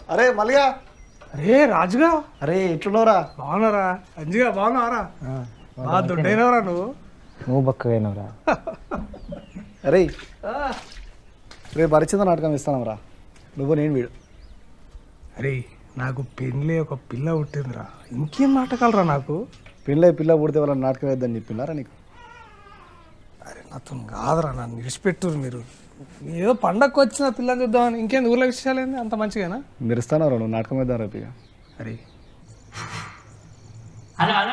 అరే మల్లిగా అరే రాజుగా అరే ఎట్లున్నావురా బాగున్నారా అంజిగా బాగున్నావారా బాగా దొడ్డైనవరా నువ్వు నువ్వు బక్కగైనవురా అరే రేపు పరిచింద నాటకం ఇస్తానంరా నువ్వు నేను వీడు అరే నాకు పెళ్ళి ఒక పిల్ల పుట్టిందిరా ఇంకేం నాటకాలరా నాకు పిల్ల పిల్ల పుడితే వాళ్ళ నాటకం వేద్దని చెప్పినారా నీకు అరే నాతో కాదురా నన్ను విడిచిపెట్టురు మీరు ఏదో పండగకు వచ్చిన పిల్లని చూద్దామని ఇంకేం ఊర్లో విషయాలు ఏంది అంత మంచిగానా మీరు ఇస్తానరా నువ్వు నాటకం వేద్దాం రేపు ఇక అరే హలో హలో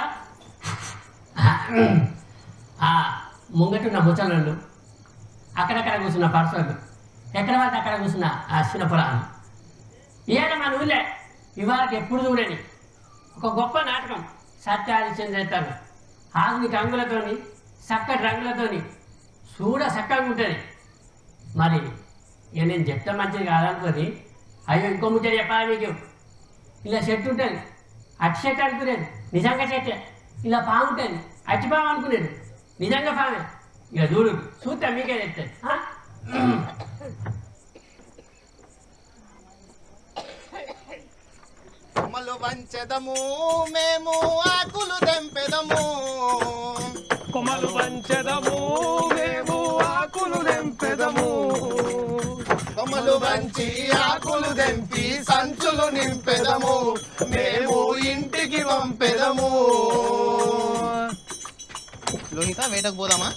ఆ, ముంగటున్న ముచ్చళ్ళు అక్కడక్కడ కూర్చున్న పర్సన్లు ఎక్కడ పడితే అక్కడ కూర్చున్న ఆ చిన్నపురాలు ఏడ మన ఊళ్ళే ఇవాళ ఎప్పుడు చూడని ఒక గొప్ప నాటకం సత్యాదిత్యం చేస్తారు ఆధునిక అంగులతోని చక్కటి రంగులతోని చూడ చక్కగా ఉంటుంది మరి ఇక నేను చెప్తే మంచిది కాదనుకొని అయ్యో ఇంకో ముచ్చట చెప్పాలి మీకు ఇలా చెట్టు ఉంటుంది అట్టి చెట్టు అనుకునేది నిజంగా చెట్టే ఇలా పాము ఉంటుంది అట్టి పాము అనుకునేది నిజంగా పామే ఇక చూడు చూస్తే మీకే చెప్తాను ఆ? కొమ్మలు వంచెదము మేము ఆకులు తెంపెదము కొమ్మలు పంచదము మేము ఆకులు తెంపెదము కొమ్మలు వంచి ఆకులు తెంపి సంచులు నింపెదము మేము ఇంటికి పంపెదము లోహిత వేటకు పోదామా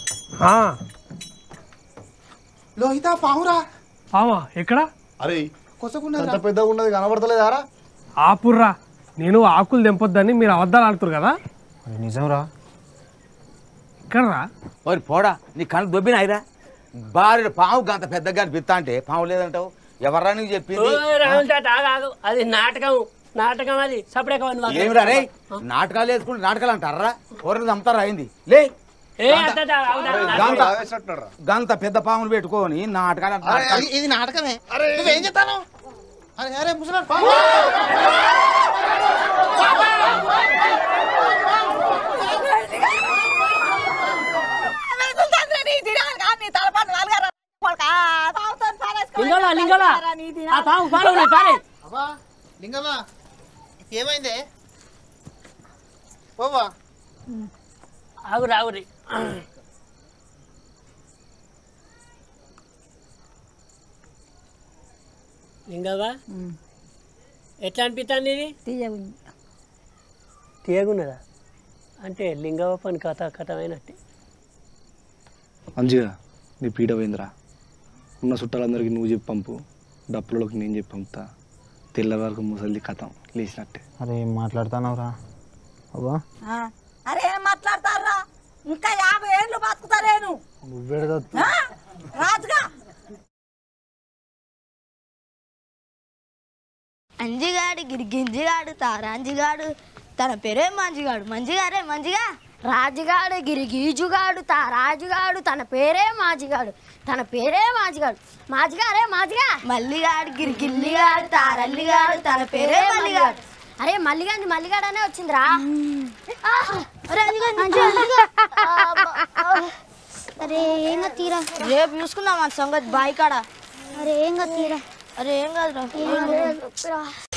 లోహిత పావురా పామా ఎక్కడ అరే కొసకుండా అంత పెద్దగా ఉన్నది కనబడతలేదారా ఆపుర్రా నేను ఆకులు తెంపొద్దని మీరు అబద్ధాలు ఆడుతురు కదా అది నిజంరా ఇక్కడరా ఓరి పోడా నీ కళ్ళు దొబ్బినాయిరా భార్య పాము గంత పెద్దగా అనిపిస్తా అంటే పాము లేదంటావు ఎవర్రా నీకు ఓ చెప్పింది రాహుల్ తాత ఆగాగు అది నాటకం నాటకం అది సపడే ఏమిరా రే నాటకాలు వేసుకుంటే నాటకాలు అంటారా ఎవరిని చంపుతారా అయింది లే ఏ అత్త తా, ఆగుదా, గంత వేసినట్టున్నారా? గంత పెద్ద పాములు పెట్టుకొని నాటకాలు అంటే అరే, నాటకాలు. ఇది- ఇది నాటకమే నువ్వేం చెప్తాను అరే అరే ముసలాడు పావు లింగవా లింగవా ఆ పాము పాలు ఉన్నాయి పారే అబ్బా లింగమ్మా ఏమైంది ఓవా ఆగురు ఆగురి లింగవా ఎట్లా అనిపిస్తుంది ఇది తీయగున్నదా అంటే లింగవ పని కథ కథమైనట్టు మంచిగా నీ పీడ పోయిందిరా ఉన్న చుట్టాలందరికీ నువ్వు చెప్పి పంపు డప్పులలోకి నేను చెప్పి పంపుతా తెల్ల వరకు ముసలి కథం లేచినట్టే అరే ఏం మాట్లాడుతున్నావురా అబ్బా అరే ఏం మాట్లాడతారా ఇంకా యాభై ఏళ్ళు బతుకుతారేను నువ్వేడదా ఆ? రాజుగా అంజిగాడు గిరిగింజిగాడు తారాంజిగాడు తన పేరే మంజిగాడు మంజిగారే మంజిగా రాజుగాడు గిరిగీజుగాడు తా రాజుగాడు తన పేరే మాజిగాడు తన పేరే మాజిగాడు మాజిగారే మాజిగా మల్లిగాడు గిరిగిల్లిగాడు తారల్లిగాడు తన పేరే మల్లిగాడు అరే మల్లిగాంది మల్లిగాడు అనే వచ్చిందిరా ఆ, అరే, అంజిగాడు, అంజిగా. అరే ఏం తీరా రేపు చూసుకుందాం మన సంగతి బాయ్ కాడ అరే ఏం తీరా అరే ఏం కాదురా